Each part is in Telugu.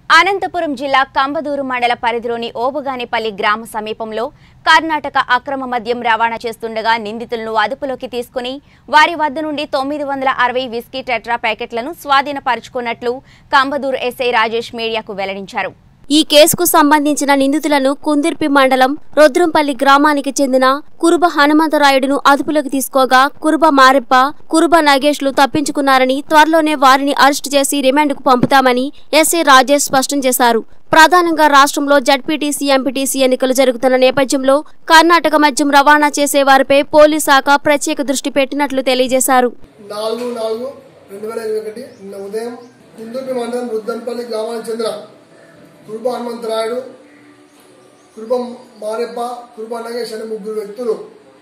అనంతపురం జిల్లా కంబదూరు మండల పరిధిలోని ఓబుగానిపల్లి గ్రామ సమీపంలో కర్ణాటక అక్రమ మద్యం రవాణా చేస్తుండగా నిందితులను అదుపులోకి తీసుకుని వారి వద్ద నుండి తొమ్మిది వందల అరవై విస్కీ టెట్రా ప్యాకెట్లను స్వాధీనపరుచుకున్నట్లు కంబదూరు ఎస్ఐ రాజేష్ మీడియాకు వెల్లడించారు ఈ కేసుకు సంబంధించిన నిందితులను కుందిర్పి మండలం రుద్రంపల్లి గ్రామానికి చెందిన కురుబ హనుమంతరాయుడును అదుపులోకి తీసుకోగా కురుబ మారెప్ప కురుబ నగేష్లు తప్పించుకున్నారని త్వరలోనే వారిని అరెస్టు చేసి రిమాండ్కు పంపుతామని ఎస్ఐ రాజేష్ స్పష్టం చేశారు ప్రధానంగా రాష్ట్రంలో జడ్పీటీసీ ఎంపీటీసీ ఎన్నికలు జరుగుతున్న నేపథ్యంలో కర్ణాటక మద్యం రవాణా చేసే వారిపై పోలీస్ శాఖ ప్రత్యేక దృష్టి పెట్టినట్లు తెలియజేశారు నాలుగు నాలుగు రెండు వేల ఇరవై ఒకటి నిన్న ఉదయం కుందుర్పి మండలం రుద్దంపల్లి గ్రామానికి చెందిన కురుబ హనుమంతరాయుడు కురుబ మారెప్ప కురుబ నగేష్ అనే ముగ్గురు వ్యక్తులు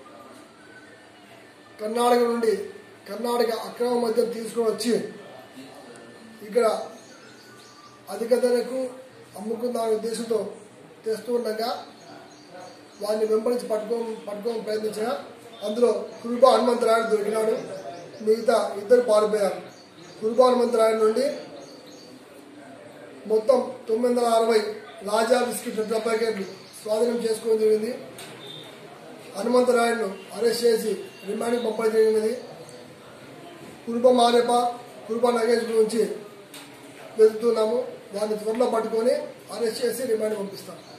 కర్ణాటక నుండి కర్ణాటక అక్రమ మద్యం తీసుకుని వచ్చి ఇక్కడ అధిక ధరకు అమ్ముకుందామనే ఉద్దేశంతో తెస్తూ ఉండగా వారిని వెంబడించి పట్టుకో పట్టుకోని ప్రయత్నించగా అందులో కురుబా హనుమంతరాయుడు దొరికినాడు మిగతా ఇద్దరు పారిపోయారు కురుబా హనుమంతరాయుడు నుండి మొత్తం తొమ్మిది వందల అరవై లాజా బిస్కెట్ టెట్రా ప్యాకెట్లు స్వాధీనం చేసుకోవడం జరిగింది హనుమంతరాయుడును అరెస్ట్ చేసి రిమాండ్కి పంపడం జరిగినది కురుబ మారేప కురుబ నగేష్ గురించి వెతుకుతున్నాము వారిని త్వరలో పట్టుకొని అరెస్ట్ చేసి రిమాండ్ పంపిస్తాం